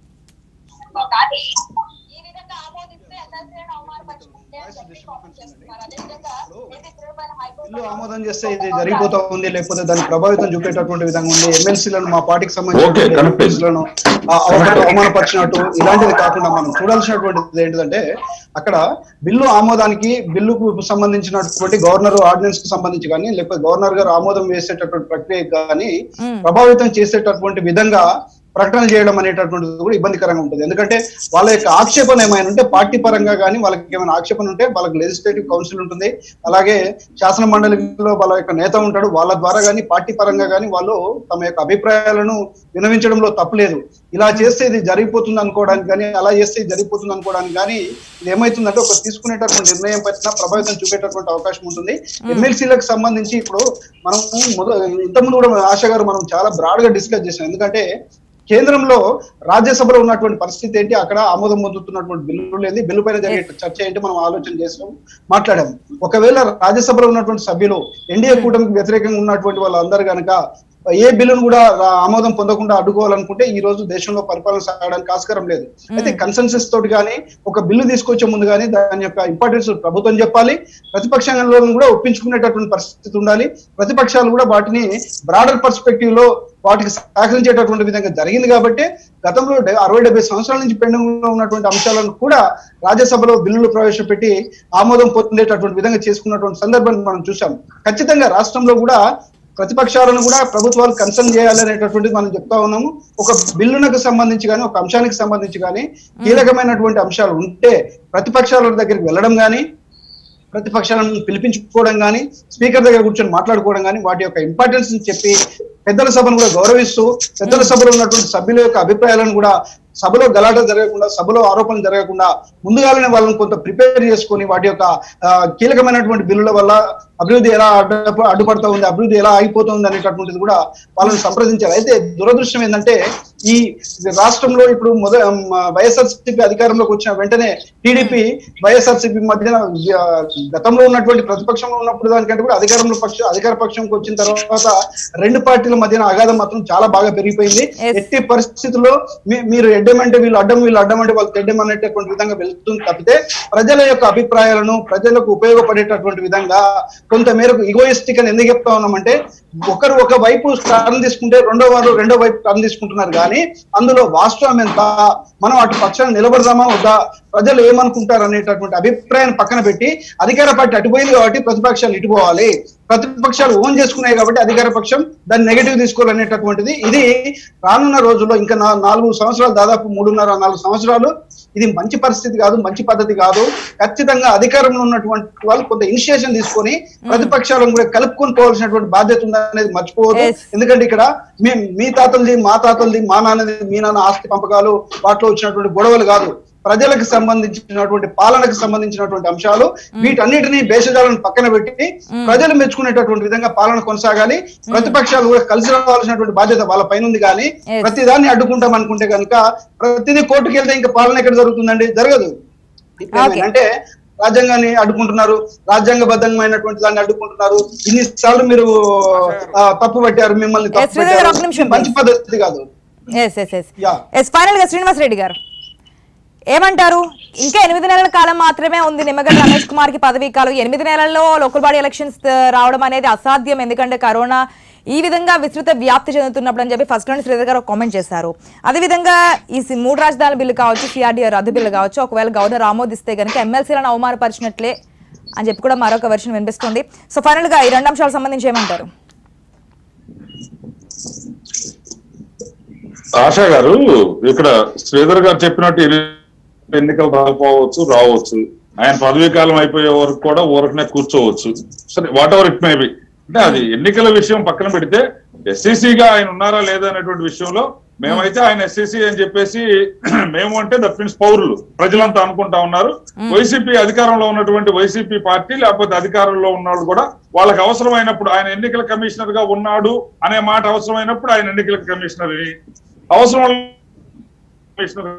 బిల్లు ఆమోదం చేస్తే ఇది జరిగిపోతా ఉంది లేకపోతే దాన్ని ప్రభావితం చూపేటటువంటి విధంగా ఉంది ఎమ్మెల్సీలను మా పార్టీకి సంబంధించిన Okay, correct. ఎమ్మెల్సీలను అవమానపరిచినట్టు ఇలాంటిది కాకుండా మనం చూడాల్సినటువంటిది ఏంటిదంటే అక్కడ బిల్లు ఆమోదానికి బిల్లుకు సంబంధించినటువంటి గవర్నర్ ఆర్డినెన్స్ కు సంబంధించి కానీ లేకపోతే గవర్నర్ గారు ఆమోదం వేసేటటువంటి ప్రక్రియ కానీ ప్రభావితం చేసేటటువంటి విధంగా ప్రకటన చేయడం అనేటటువంటిది కూడా ఇబ్బందికరంగా ఉంటుంది ఎందుకంటే వాళ్ళ యొక్క ఆక్షేపణ ఏమైనా ఉంటే పార్టీ పరంగా కానీ వాళ్ళకి ఏమైనా ఆక్షేపణ ఉంటే వాళ్ళకి లెజిస్లేటివ్ కౌన్సిల్ ఉంటుంది అలాగే శాసన మండలిలో వాళ్ళ యొక్క నేత ఉంటాడు వాళ్ళ ద్వారా కానీ పార్టీ పరంగా కానీ వాళ్ళు తమ యొక్క అభిప్రాయాలను వినవించడంలో తప్పులేదు ఇలా చేస్తే ఇది జరిగిపోతుంది అనుకోవడానికి కానీ అలా చేస్తే ఇది జరిగిపోతుంది అనుకోవడానికి కానీ ఇది ఏమైతుందంటే ఒక తీసుకునేటటువంటి నిర్ణయం పైన ప్రభావితం చూపేటటువంటి అవకాశం ఉంటుంది ఎమ్మెల్సీలకు సంబంధించి ఇప్పుడు మనం మొద- ఇంతకుముందు కూడా ఆశ గారు మనం చాలా బ్రాడ్ గా డిస్కస్ చేసాం ఎందుకంటే కేంద్రంలో రాజ్యసభలో ఉన్నటువంటి పరిస్థితి ఏంటి అక్కడ ఆమోదం పొందుతున్నటువంటి బిల్లు ఏంటి బిల్లు పైన జరిగే చర్చ ఏంటి మనం ఆలోచన చేసాం మాట్లాడాం ఒకవేళ రాజ్యసభలో ఉన్నటువంటి సభ్యులు ఎన్డీఏ కూటమికి వ్యతిరేకంగా ఉన్నటువంటి వాళ్ళందరూ కనుక ఏ బిల్లును కూడా రా- ఆమోదం పొందకుండా అడ్డుకోవాలనుకుంటే ఈ రోజు దేశంలో పరిపాలన సాగడానికి ఆస్కారం లేదు అయితే కన్సెన్సస్ తోటి కానీ ఒక బిల్లు తీసుకొచ్చే ముందు కానీ దాని యొక్క ఇంపార్టెన్స్ ప్రభుత్వం చెప్పాలి ప్రతిపక్షంలో కూడా ఒప్పించుకునేటటువంటి పరిస్థితి ఉండాలి ప్రతిపక్షాలు కూడా వాటిని బ్రాడర్ పర్స్పెక్టివ్ లో వాటికి సహకరించేటటువంటి విధంగా జరిగింది కాబట్టి గతంలో డె- అరవై డెబ్బై సంవత్సరాల నుంచి పెండింగ్ లో ఉన్నటువంటి అంశాలను కూడా రాజ్యసభలో బిల్లులు ప్రవేశపెట్టి ఆమోదం పొందేటటువంటి విధంగా చేసుకున్నటువంటి సందర్భాన్ని మనం చూసాం ఖచ్చితంగా రాష్ట్రంలో కూడా ప్రతిపక్షాలను కూడా ప్రభుత్వాలు కన్సర్న్ చేయాలనేటటువంటిది మనం చెప్తా ఉన్నాము ఒక బిల్లునకు సంబంధించి కానీ ఒక అంశానికి సంబంధించి కానీ కీలకమైనటువంటి అంశాలు ఉంటే ప్రతిపక్షాల దగ్గరికి వెళ్ళడం కానీ ప్రతిపక్షాలను పిలిపించుకోవడం కానీ స్పీకర్ దగ్గర కూర్చొని మాట్లాడుకోవడం కానీ వాటి యొక్క ఇంపార్టెన్స్ చెప్పి పెద్దల సభను కూడా గౌరవిస్తూ పెద్దల సభలో ఉన్నటువంటి సభ్యుల యొక్క అభిప్రాయాలను కూడా సభలో గలాట జరగకుండా సభలో ఆరోపణలు జరగకుండా ముందుగానే వాళ్ళని కొంత ప్రిపేర్ చేసుకొని వాటి యొక్క ఆ, కీలకమైనటువంటి బిల్లుల వల్ల అభివృద్ధి ఎలా అడ్డు అడ్డుపడతా ఉంది అభివృద్ధి ఎలా ఆగిపోతుంది అనేటటువంటిది కూడా వాళ్ళని సంప్రదించారు అయితే దురదృష్టం ఏంటంటే ఈ రాష్ట్రంలో ఇప్పుడు మొద వైఎస్ఆర్సీపీ అధికారంలోకి వచ్చిన వెంటనే టీడీపీ వైఎస్ఆర్సీపీ మధ్యన ఆ, గతంలో ఉన్నటువంటి ప్రతిపక్షంలో ఉన్నప్పుడు దానికంటే కూడా అధికారంలో పక్ష అధికార పక్షంకి వచ్చిన తర్వాత రెండు పార్టీల మధ్యన అగాధం మాత్రం చాలా బాగా పెరిగిపోయింది Yes. ఎట్టి పరిస్థితుల్లో మీ- మీరు ఎడ్డమంటే వీళ్ళు అడ్డం వీళ్ళు అడ్డం అంటే వాళ్ళు తెడ్డం అనేటటువంటి విధంగా వెళ్తుంది తప్పితే ప్రజల యొక్క అభిప్రాయాలను ప్రజలకు ఉపయోగపడేటటువంటి విధంగా కొంత మేరకు ఇగోయిస్టిక్ అని ఎందుకు చెప్తా ఉన్నామంటే ఒకరు ఒక వైపు టర్న్ తీసుకుంటే రెండో వారు రెండో వైపు టర్న్ తీసుకుంటున్నారు కానీ అందులో వాస్తవం ఎంత మనం అటు పక్షాన్ని నిలబడదామా వద్దా ప్రజలు ఏమనుకుంటారు అనేటటువంటి అభిప్రాయాన్ని పక్కన పెట్టి అధికార పార్టీ అటుపోయింది కాబట్టి ప్రతిపక్షాలు ఇటు పోవాలి ప్రతిపక్షాలు ఓన్ చేసుకున్నాయి కాబట్టి అధికార పక్షం దాన్ని నెగటివ్ తీసుకోవాలనేటటువంటిది ఇది రానున్న రోజుల్లో ఇంకా నా- నాలుగు సంవత్సరాలు దాదాపు మూడున్నర నాలుగు సంవత్సరాలు ఇది మంచి పరిస్థితి కాదు మంచి పద్ధతి కాదు ఖచ్చితంగా అధికారంలో ఉన్నటువంటి వాళ్ళు కొంత ఇనిషియేషన్ తీసుకొని ప్రతిపక్షాలను కూడా కలుపుకొని పోవాల్సినటువంటి బాధ్యత ఉందనేది మర్చిపోవద్దు Yes. ఎందుకంటే ఇక్కడ మీ మీ తాతలది మా తాతలది మా నాన్నది మీ నాన్న ఆస్తి పంపకాలు వాటిలో వచ్చినటువంటి గొడవలు కాదు ప్రజలకు సంబంధించినటువంటి పాలనకు సంబంధించినటువంటి అంశాలు వీటన్నిటిని భేషజాలను పక్కన పెట్టి ప్రజలు మెచ్చుకునేటటువంటి విధంగా పాలన కొనసాగాలి ప్రతిపక్షాలు కూడా కలిసి రావాల్సినటువంటి బాధ్యత వాళ్ళ పైన ఉంది కానీ Yes. ప్రతి దాన్ని అడ్డుకుంటాం అనుకుంటే కనుక ప్రతిదీ కోర్టుకు వెళ్తే ఇంకా పాలన ఎక్కడ జరుగుతుందండి జరగదు ఇప్పుడు Okay. ఏమైంది అంటే రాజ్యాంగాన్ని అడ్డుకుంటున్నారు రాజ్యాంగబద్ధమైనటువంటి దాన్ని అడ్డుకుంటున్నారు ఇన్నిసార్లు మీరు ఆ, తప్పు పట్టారు మిమ్మల్ని Yes, తప్పు శ్రీధర్ గారు, పట్టారు. ఒక్క నిమిషం, మంచి పద్ధతి కాదు yes yes yes Yeah. Yes final గా శ్రీనివాస్ రెడ్డి గారు ఏమంటారు ఇంకా ఎనిమిది నెలల కాలం మాత్రమే ఉంది నిమ్మగడ్డ రమేష్ కుమార్ కి పదవీ కాలం ఎనిమిది నెలల్లో లోకల్ బాడీ ఎలక్షన్స్ రావడం అనేది అసాధ్యం ఎందుకంటే కరోనా ఈ విధంగా విస్తృత వ్యాప్తి చెందుతున్నప్పుడు అని చెప్పి ఫస్ట్ నుండి శ్రీధర్ గారు కామెంట్ చేశారు అదేవిధంగా ఈ సి- మూడు రాజధానుల బిల్లు కావచ్చు సిఆర్డీఆర్ రద్దు బిల్లు కావచ్చు ఒకవేళ గవర్నర్ ఆమోదిస్తే కనుక ఎమ్మెల్సీలను అవమానపరిచినట్లే అని చెప్పి కూడా మరొక వెర్షన్ వినిపిస్తుంది సో ఫైనల్ గా ఈ రెండు అంశాలకు సంబంధించి ఏమంటారు ఆశా గారు ఇక్కడ శ్రీధర్ గారు చెప్పినట్టు ఎన్ని ఎన్నికలు రాకపోవచ్చు రావచ్చు ఆయన పదవీ కాలం అయిపోయే వరకు కూడా ఊరకనే కూర్చోవచ్చు సరే whatever it may be అంటే అది ఎన్నికల విషయం పక్కన పెడితే ఎస్సీసీగా ఆయన ఉన్నారా లేదా అనేటువంటి విషయంలో మేమైతే ఆయన ఎస్సీసీ అని చెప్పేసి మేము అంటే దట్ మీన్స్ పౌరులు ప్రజలంతా అనుకుంటా ఉన్నారు వైసీపీ అధికారంలో ఉన్నటువంటి వైసీపీ పార్టీ లేకపోతే అధికారంలో ఉన్నాడు కూడా వాళ్ళకి అవసరమైనప్పుడు ఆయన ఎన్నికల కమిషనర్ గా ఉన్నాడు అనే మాట అవసరమైనప్పుడు ఆయన ఎన్నికల కమిషనర్ అవసరం కమిషనర్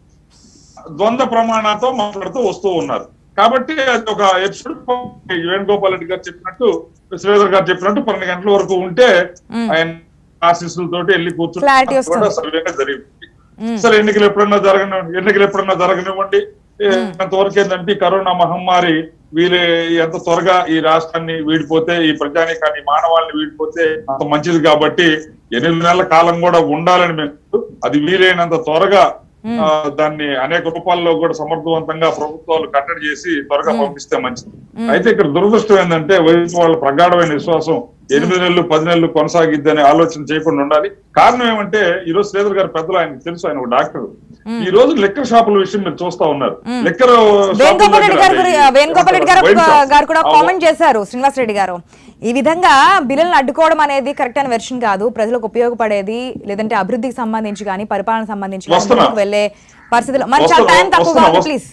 ద్వంద్వ ప్రమాణాలతో మాట్లాడుతూ వస్తూ ఉన్నారు కాబట్టి అది ఒక ఎపిసోడ్ వేణుగోపాల్ రెడ్డి గారు చెప్పినట్టు శ్రీధర్ గారు చెప్పినట్టు పన్నెండు గంటల వరకు ఉంటే ఆయన ఆశీస్సులతోటి వెళ్ళి Clarity కూర్చుని వస్తుంది. కూడా సవ్యంగా జరిగింది సరే ఎన్నికలు ఎప్పుడన్నా జరగని ఎన్నికలు ఎప్పుడన్నా జరగనివ్వండి అంతవరకు ఏంటంటే ఈ కరోనా మహమ్మారి వీరే ఎంత త్వరగా ఈ రాష్ట్రాన్ని వీడిపోతే ఈ ప్రజానికాన్ని మానవాళిని వీడిపోతే అంత మంచిది కాబట్టి ఎనిమిది నెలల కాలం కూడా ఉండాలని మేము అది వీలైనంత త్వరగా ఆ, దాన్ని అనేక రూపాల్లో కూడా సమర్థవంతంగా ప్రభుత్వాలు కట్టడి చేసి త్వరగా పంపిస్తే మంచిది అయితే ఇక్కడ దురదృష్టం ఏంటంటే వైద్య వాళ్ళ ప్రగాఢమైన విశ్వాసం ఎనిమిది నెలలు పది నెలలు కొనసాగిద్ది అనే ఆలోచన చేయకుండా ఉండాలి కారణం ఏమంటే ఈ రోజు శ్రీధర్ గారి పెద్దలు ఆయనకు తెలుసు ఆయన ఒక డాక్టర్ ఈ రోజు లెక్కర్ షాపుల విషయం మీరు చూస్తా ఉన్నారు లెక్కర్ వేణుగోపాల్ రెడ్డి గారు గురి- వేణుగోపాల్ రెడ్డి గారు గారు కూడా కామెంట్ చేశారు శ్రీనివాస్ రెడ్డి గారు ఈ విధంగా బిల్లులను అడ్డుకోవడం అనేది కరెక్ట్ అయిన వెర్షన్ కాదు ప్రజలకు ఉపయోగపడేది లేదంటే అభివృద్ధికి సంబంధించి కానీ పరిపాలన సంబంధించి కానీ వస్తున్నా. ముందుకు వెళ్ళే పరిస్థితులు మరి చాలా వస్తున్నా, టైం తక్కువగా ఉంది వస్తున్నా, ప్లీజ్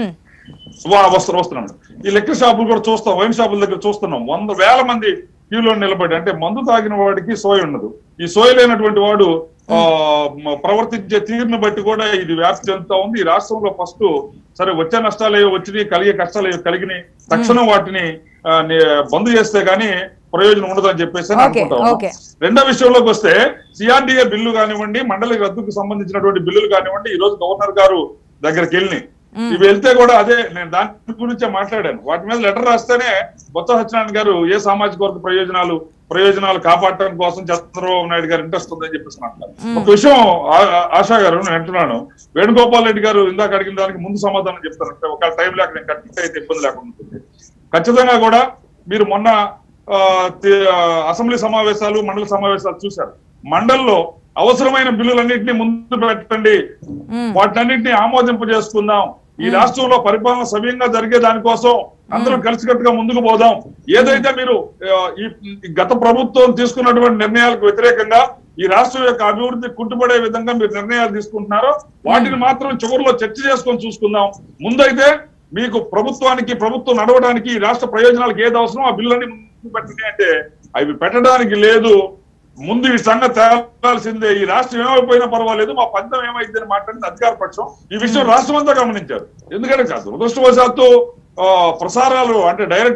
వా- వస్తున్నా వస్తున్నాను ఈ లెక్క షాపులు కూడా చూస్తాం వైన్ షాపుల దగ్గర చూస్తున్నాం వంద వేల మంది క్యూలో నిలబడి అంటే మందు తాగిన వాడికి సోయ ఉండదు ఈ సోయ లేనటువంటి వాడు ఆ, మ- ప్రవర్తించే తీరును బట్టి కూడా ఇది వ్యాప్తి చెందుతా ఉంది ఈ రాష్ట్రంలో ఫస్ట్ సరే వచ్చే నష్టాలు ఏవో వచ్చినాయి కలిగే కష్టాలు ఏవో కలిగినాయి తక్షణం వాటిని ఆ, ని- బంద్ చేస్తే గానీ ప్రయోజనం ఉండదని చెప్పేసి అని ఓకే, అనుకుంటా ఉన్నాం. ఓకే. రెండో విషయంలోకి వస్తే సిఆర్డీఏ బిల్లు కానివ్వండి మండలి రద్దుకు సంబంధించినటువంటి బిల్లులు కానివ్వండి ఈ రోజు గవర్నర్ గారు దగ్గరికి వెళ్ళి ఇవి వెళ్తే కూడా అదే నేను దాని గురించే మాట్లాడాను వాటి మీద లెటర్ రాస్తేనే బొత్స సత్యనారాయణ గారు ఏ సామాజిక వర్గ ప్రయోజనాలు ప్రయోజనాలు కాపాడటం కోసం చంద్రబాబు నాయుడు గారు ఇంట్రెస్ట్ ఉందని చెప్పేసి అంటారు ఒక విషయం ఆ- ఆ- ఆశా గారు నేను అంటున్నాను వేణుగోపాల్ రెడ్డి గారు ఇందాక అడిగిన దానికి ముందు సమాధానం చెప్తారంటే ఒక టైం లేక నేను కట్ అయితే ఇబ్బంది లేకుండా ఉంటుంది ఖచ్చితంగా కూడా మీరు మొన్న ఆ, తి- ఆ, అసెంబ్లీ సమావేశాలు మండలి సమావేశాలు చూశారు మండలిలో అవసరమైన బిల్లులన్నింటినీ ముందు పెట్టండి వాటన్నింటినీ ఆమోదింప చేసుకుందాం ఈ రాష్ట్రంలో పరిపాలన సవ్యంగా జరిగే దానికోసం అందరం కలిసికట్టుగా ముందుకు పోదాం ఏదైతే మీరు ఆ, ఈ ఈ గత ప్రభుత్వం తీసుకున్నటువంటి నిర్ణయాలకు వ్యతిరేకంగా ఈ రాష్ట్రం యొక్క అభివృద్ధి కుంటుపడే విధంగా మీరు నిర్ణయాలు తీసుకుంటున్నారో వాటిని మాత్రం చివరిలో చర్చ చేసుకొని చూసుకుందాం ముందైతే మీకు ప్రభుత్వానికి ప్రభుత్వం నడవడానికి ఈ రాష్ట్ర ప్రయోజనాలకు ఏది అవసరం ఆ బిల్లుని ముందు పెట్టండి అంటే అవి పెట్టడానికి లేదు ముందు ఈ సంగతి తేలాల్సిందే ఈ రాష్ట్రం ఏమైపోయినా పర్వాలేదు మా పంతం ఏమైంది అని మాట్లాడింది అధికార పక్షం ఈ విషయం రాష్ట్రం అంతా గమనించారు ఎందుకంటే కాదు దురదృష్టవశాత్తు ఆ, ప్రసారాలు అంటే డైరెక్ట్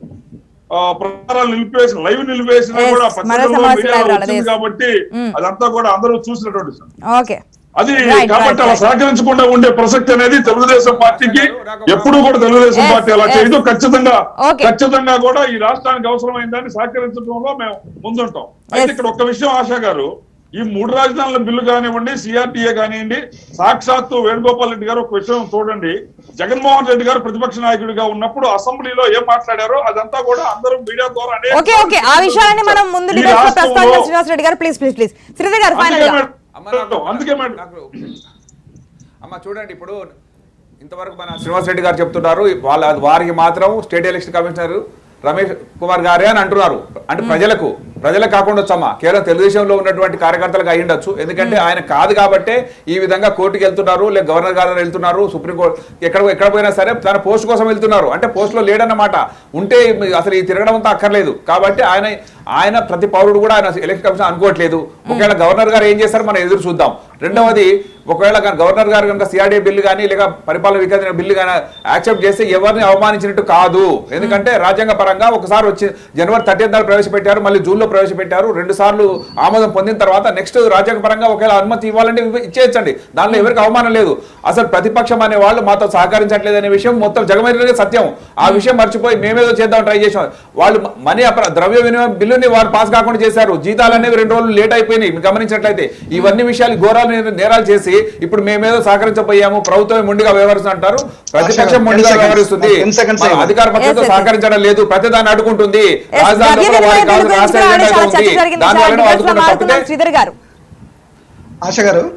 ఆ, ప్రసారాలు నిలిపివేసిన లైవ్ నిలిపివేసినా Yes, కూడా మరో పత్రికల్లో సమాచారం మీడియాలో రాలేదు. వచ్చింది Yes. కాబట్టి అదంతా కూడా అందరూ చూసినటువంటి విషయం. ఓకే అది Right, కాబట్టి right, అలా right. సహకరించకుండా ఉండే ప్రసక్తి అనేది తెలుగుదేశం పార్టీకి ఎప్పుడు కూడా తెలుగుదేశం Yes, పార్టీ అలా yes. చేయదు ఖచ్చితంగా Okay. ఖచ్చితంగా కూడా ఈ రాష్ట్రానికి అవసరమైన దాన్ని సహకరించడంలో మేము ముందుంటాం అయితే Yes. ఇక్కడ ఒక విషయం ఆశా గారు ఈ మూడు రాజధానుల బిల్లు కానివ్వండి సిఆర్టీఏ కానివ్వండి సాక్షాత్తు వేణుగోపాల్ రెడ్డి గారు ఒక విషయం చూడండి జగన్మోహన్ రెడ్డి గారు ప్రతిపక్ష నాయకుడిగా ఉన్నప్పుడు అసెంబ్లీలో ఏం మాట్లాడారో అదంతా కూడా అందరూ మీడియా ద్వారా అనేక ఓకే ఓకే ఆ విషయాన్ని మనం ముందు ఈ డిబేట్ లో రాష్ట్రంలో- ప్రస్తావించాం శ్రీనివాస్ రెడ్డి గారు ప్లీజ్ ప్లీజ్ ప్లీజ్ శ్రీధర్ గారు ఫైనల్ అందుకే గా మేడం, అమ్మ నాకు- అందుకే మేడం నాకు అమ్మ చూడండి ఇప్పుడు ఇంతవరకు మన శ్రీనివాస్ రెడ్డి గారు చెప్తున్నారు వాళ్ళ వారికి మాత్రం state election commissioner Ramesh Kumar గారే అని అంటున్నారు అంటే ప్రజలకు ప్రజలకు కాకుండా వచ్చమ్మా కేవలం తెలుగుదేశంలో ఉన్నటువంటి కార్యకర్తలకు అయి ఉండొచ్చు ఎందుకంటే ఆయన కాదు కాబట్టే ఈ విధంగా కోర్టుకి వెళ్తున్నారు లేక గవర్నర్ గారు వెళ్తున్నారు సుప్రీంకోర్టు ఎక్కడ ఎక్కడ పోయినా సరే తన పోస్ట్ కోసం వెళ్తున్నారు అంటే పోస్ట్లో లేడన్నమాట ఉంటే అసలు ఈ తిరగడం అంతా అక్కర్లేదు కాబట్టి ఆయన ఆయన ప్రతి పౌరుడు కూడా ఆయన ఎలక్షన్ కమిషన్ అనుకోవట్లేదు ఒకవేళ గవర్నర్ గారు ఏం చేస్తారు మనం ఎదురు చూద్దాం రెండవది ఒకవేళ గా- గవర్నర్ గారు కనుక సిఆర్డీ బిల్లు కానీ లేక పరిపాలన వికేంద్ర బిల్లు కానీ యాక్సెప్ట్ చేస్తే ఎవరిని అవమానించినట్టు కాదు ఎందుకంటే రాజ్యాంగ పరంగా ఒకసారి వచ్చి జనవరి థర్టీన్ దాకా ప్రవేశపెట్టారు మళ్ళీ జూన్ లో ప్రవేశపెట్టారు రెండు సార్లు ఆమోదం పొందిన తర్వాత నెక్స్ట్ రాజ్యాంగ పరంగా ఒకవేళ అనుమతి ఇవ్వాలంటే ఇవ్వ- ఇచ్చేయచ్చండి దానిలో ఎవరికి అవమానం లేదు అసలు ప్రతిపక్షం అనే వాళ్ళు మాతో సహకరించట్లేదు అనే విషయం మొత్తం జగమెరిగే సత్యం ఆ విషయం మర్చిపోయి మేమేదో చేద్దాం ట్రై చేసాం వాళ్ళు మ- మనీ అప్ర ద్రవ్య వినిమయ బిల్లుని వారు పాస్ కాకుండా చేశారు జీతాలు అనేవి రెండు రోజులు లేట్ అయిపోయినాయి మీరు గమనించినట్లయితే ఇవన్నీ విషయాలు ఘోరాలు నే- నేరాలు చేసి ఇప్పుడు మేమేదో సహకరించబోయాము ప్రభుత్వం మొండిగా వ్యవహరిస్తుంది అంటారు ప్రతిపక్షం మొండిగా 10 seconds. వ్యవహరిస్తుంది 10 seconds మన అయ్యింది. అధికార పక్షంతో Yes, yes, yes. సహకరించడం లేదు ప్రతిదాన్ని అడ్డుకుంటుంది Yes, రాజధానిలో ద్రవ్య కూడా వారికి వినిమయ కావాల్సిన బిల్లు గురించి రాష్ట్ర కూడా ఎజెండా చాలా ఉంది చర్చ జరిగింది. దాని చాలా వలన debates లో అడ్డుకున్న తప్పితే మాట్లాడుతున్నాం శ్రీధర్ గారు ఆశ గారు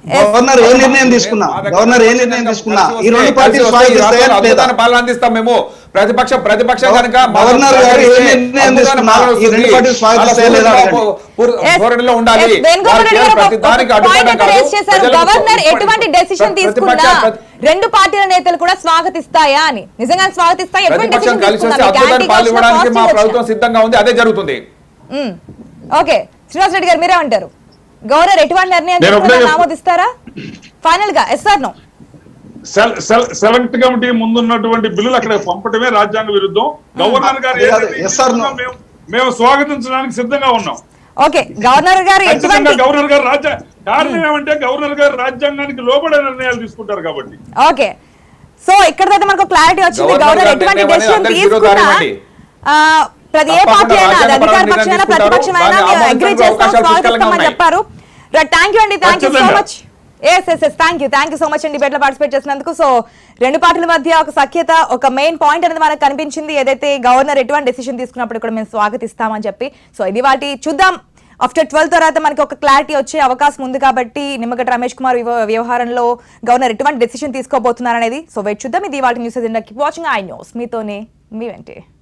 గవర్నర్ ఏ నిర్ణయం తీసుకున్నా మా దగ్గర గవర్నర్ ఏ కలిసి నిర్ణయం వస్తే- తీసుకున్నా కలిసి ఈ రెండు వస్తే- పార్టీలు కలిసి వస్తే ఈ స్వాగతిస్తాయా రాష్ట్రంలో లేదా అద్భుతమైన పాలన అందిస్తాం మేము ప్రతిపక్ష ప్రతిపక్షం గవ- కనుక మా గవర్నర్ గారు ఏ సహకరిస్తే నిర్ణయం అద్భుతమైన తీసుకున్నా? పాలన ఈ రెండు వస్తుంది. పార్టీలు స్వాగతిస్తాయా వాళ్ళ లేదా పూర్వ- అడగండి. పూర్వ- Yes, ధోరణిలో ఉండాలి yes, వేణుగోపాల్ రెడ్డి గారు ప్రతి ఒక- దానికి ఒక అడ్డుపడడం point అయితే కాదు. raise చేశారు. ప్రజలకు గవర్నర్ ప్రతి- ఎటువంటి డెసిషన్ ప్రతిపక్ష- తీసుకున్నా ప్రతి- రెండు పార్టీల నేతలు కూడా స్వాగతిస్తాయా అని నిజంగా స్వాగతిస్తాయి ఎటువంటి ప్రతిపక్షం డెసిషన్ కలిసి తీసుకున్నా వస్తే మీకు అద్భుతమైన యాంటీగా పాలన వచ్చినా, ఇవ్వడానికి మా పాజిటివ్గా వచ్చినా? ప్రభుత్వం సిద్ధంగా ఉంది అదే జరుగుతుంది మ్మ్. ఓకే శ్రీనివాస్ రెడ్డి గారు మీరే అంటారు గవర్నర్ ఎటువంటి నిర్ణయం నేను ఒకటే తీసుకున్నా చెప్తా- ఆమోదిస్తారా ఫైనల్ గా ఎస్ సార్ నో సెల్- సెల్- సెలెక్ట్ కమిటీ ముందున్నటువంటి బిల్లులు అక్కడ పంపటమే రాజ్యాంగ విరుద్ధం గవర్నర్ గారు అదే కాదు, ఏదైతే yes or no? మేము మేము స్వాగతించడానికి సిద్ధంగా ఉన్నాం ఓకే గవర్నర్ గారు ఖచ్చితంగా ఎటువంటి గవర్నర్ గారు రాజ్య కారణం ఏమంటే గవర్నర్ గారు రాజ్యాంగానికి లోబడే నిర్ణయాలు తీసుకుంటారు కాబట్టి ఓకే సో ఇక్కడ దాకా మనకు క్లారిటీ వచ్చింది గవర్నర్ గవర్నర్ గారి ఎటువంటి నిర్ణయం అనేది డెసిషన్ అందరికీ తీసుకున్నా విరోధానివ్వండి. ఆ, ప్రతి ఏ తప్పకుండా పార్టీ అయినా అది రాజ్యాంగపరమైన అధికార నిర్ణయం పక్షమైనా తీసుకుంటారు. ప్రతిపక్షమైనా దాన్ని మేము ఆమోదించడానికి అగ్రి చేస్తాం అవకాశాలు స్వాగతిస్తామని పుష్కలంగా చెప్పారు థ్యాంక్ యూ అండి థ్యాంక్ యూ సో ఖచ్చితంగా. Much yes yes yes thank you thank you so much అండి డిబేట్ లో పార్టిసిపేట్ చేసినందుకు సో రెండు పార్టీల మధ్య ఒక సఖ్యత ఒక మెయిన్ పాయింట్ అనేది మనకు కనిపించింది ఏదైతే గవర్నర్ ఎటువంటి డెసిషన్ తీసుకున్నప్పుడు కూడా మేము స్వాగతిస్తామని చెప్పి సో ఇది వాటి చూద్దాం ఆఫ్టర్ ట్వెల్వ్ తర్వాత మనకి ఒక క్లారిటీ వచ్చే అవకాశం ఉంది కాబట్టి నిమ్మగడ్డ రమేష్ కుమార్ వ్యవ- వ్యవహారంలో గవర్నర్ ఎటువంటి డెసిషన్ తీసుకోబోతున్నారు అనేది సో వెయిట్ చూద్దాం ఇది వాటి news keep watching I news మీతోనే మీ వెంటే